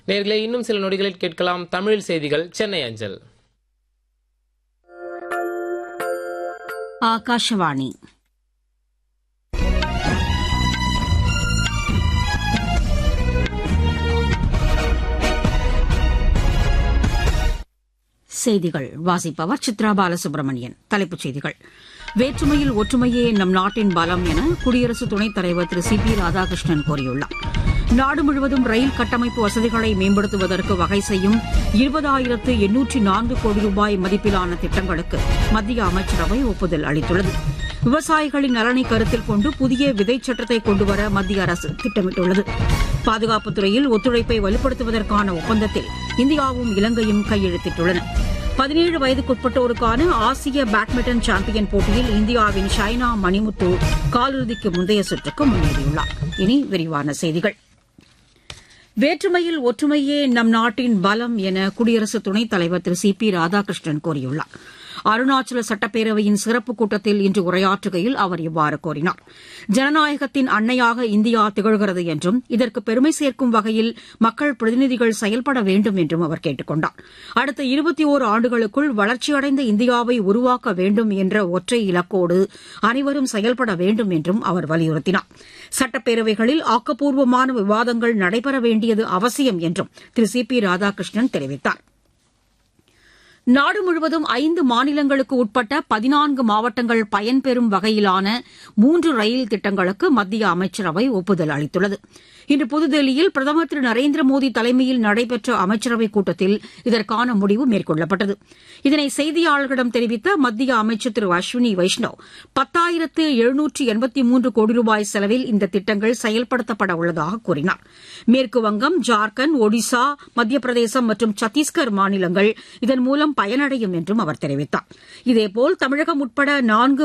நேர்களே இன்னும் சில நொடிகளில் கேட்கலாம் தமிழில் செய்திகள் சென்னை அஞ்சல் ಆಕಾಶವಾಣಿ செய்திகள் வாசிப்பவர் சித்ரா பாலசுப்ரமணியன் தலைப்புச் செய்திகள் வேற்றுமையில் ஒற்றுமையே நம் நாட்டின் பலம் என குடியரசு துணைத் தலைவர் திரு சி பி ராதாகிருஷ்ணன் கூறியுள்ளார் நாடு முழுவதும் ரயில் கட்டமைப்பு வசதிகளை மேம்படுத்துவதற்கு வகை செய்யும் இருபதாயிரத்து எண்ணூற்றி நான்கு கோடி ரூபாய் மதிப்பிலான திட்டங்களுக்கு மத்திய அமைச்சரவை ஒப்புதல் அளித்துள்ளது விவசாயிகளின் நலனை கருத்தில் கொண்டு புதிய விதை சட்டத்தை கொண்டுவர மத்திய அரசு திட்டமிட்டுள்ளது பாதுகாப்புத் துறையில் ஒத்துழைப்பை வலுப்படுத்துவதற்கான ஒப்பந்தத்தில் இந்தியாவும் இலங்கையும் கையெழுத்திட்டுள்ளன பதினேழு வயதுக்குட்பட்டோருக்கான ஆசிய பேட்மிண்டன் சாம்பியன் போட்டியில் இந்தியாவின் ஷைனா மணிமுத்து காலிறுதிக்கு முந்தைய சுற்றுக்கு முன்னேறியுள்ளார் இனி விரிவான செய்திகள் வேற்றுமையில் ஒற்றுமையே நம் நாட்டின் பலம் என குடியரசு துணைத் தலைவர் திரு சி பி ராதாகிருஷ்ணன் கூறியுள்ளார் அருணாச்சல சட்டப்பேரவையின் சிறப்பு கூட்டத்தில் இன்று உரையாற்றுகையில் அவர் இவ்வாறு கூறினார் ஜனநாயகத்தின் அன்னையாக இந்தியா திகழ்கிறது என்றும் இதற்கு பெருமை சேர்க்கும் வகையில் மக்கள் பிரதிநிதிகள் செயல்பட வேண்டும் என்றும் அவர் கேட்டுக் கொண்டார் அடுத்த இருபத்தி ஓரு ஆண்டுகளுக்குள் வளர்ச்சியடைந்த இந்தியாவை உருவாக்க வேண்டும் என்ற ஒற்றை இலக்கோடு அனைவரும் செயல்பட வேண்டும் என்றும் அவர் வலியுறுத்தினார் சட்டப்பேரவைகளில் ஆக்கப்பூர்வமான விவாதங்கள் நடைபெற வேண்டியது அவசியம் என்றும் திரு சி பி ராதாகிருஷ்ணன் தெரிவித்தார் நாடு முழுவதும் ஐந்து மாநிலங்களுக்கு உட்பட்ட பதினான்கு மாவட்டங்கள் பயன்பெறும் வகையிலான மூன்று ரயில் திட்டங்களுக்கு மத்திய அமைச்சரவை ஒப்புதல் அளித்துள்ளது இன்று புதுதில்லியில் பிரதமர் திரு நரேந்திர மோடி தலைமையில் நடைபெற்ற அமைச்சரவைக் கூட்டத்தில் இதற்கான முடிவு மேற்கொள்ளப்பட்டது இதனை செய்தியாளர்களிடம் தெரிவித்த மத்திய அமைச்சர் திரு அஸ்வினி வைஷ்ணவ் பத்தாயிரத்து எழுநூற்று எண்பத்தி மூன்று கோடி ரூபாய் செலவில் இந்த திட்டங்கள் செயல்படுத்தப்பட உள்ளதாக கூறினார் மேற்கு வங்கம் ஜார்க்கண்ட் ஒடிசா மத்திய பிரதேசம் மற்றும் சத்தீஸ்கர் மாநிலங்கள் இதன் மூலம் பயனடையும் என்றும் அவர் தெரிவித்தார் இதேபோல் தமிழகம் உட்பட நான்கு